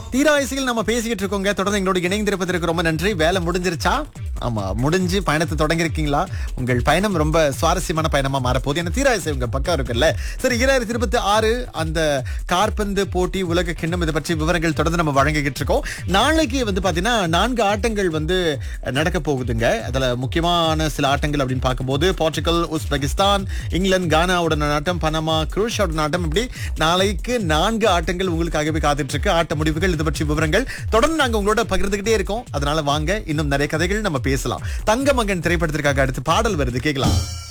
தீராயசியில் நம்ம பேசிக்கிட்டு இருக்கோங்க தொடர்ந்து எங்களோட இணைந்திருப்பதற்கு ரொம்ப நன்றி வேலை முடிஞ்சிருச்சா ஆமா முடிஞ்சு பயணத்தை தொடங்கிருக்கீங்களா உங்கள் பயணம் ரொம்ப சுவாரஸ்யமான பயணமா மாறப்போகுது ஏன்னா தீராயசி உங்க பக்கம் இருக்குல்ல சரி இரண்டாயிரத்தி இருபத்தி ஆறு அந்த கார்பந்து போட்டி உலக கிண்ணம் இதை பற்றி விவரங்கள் தொடர்ந்து நம்ம வழங்கிக்கிட்டு இருக்கோம் நாளைக்கு வந்து பாத்தீங்கன்னா நான்கு ஆட்டங்கள் வந்து நடக்க போகுதுங்க அதுல முக்கியமான சில ஆட்டங்கள் அப்படின்னு பார்க்கும்போது போர்ச்சுகல் உஸ்பெகிஸ்தான் இங்கிலாந்து கானாவுடன் ஆட்டம் பனமா குரூஷாவுடன் ஆட்டம் இப்படி நாளைக்கு நான்கு ஆட்டங்கள் உங்களுக்காகவே காத்துட்டு இருக்கு ஆட்ட முடிவுகள் இது பற்றி விவரங்கள் தொடர்ந்து நாங்க உங்களோட பகிர்ந்துகிட்டே இருக்கோம் அதனால வாங்க இன்னும் நிறைய கதைகள் நம்ம பேசலாம் தங்க மகன் திரைப்படத்திற்காக அடுத்து பாடல் வருது கேட்கலாம்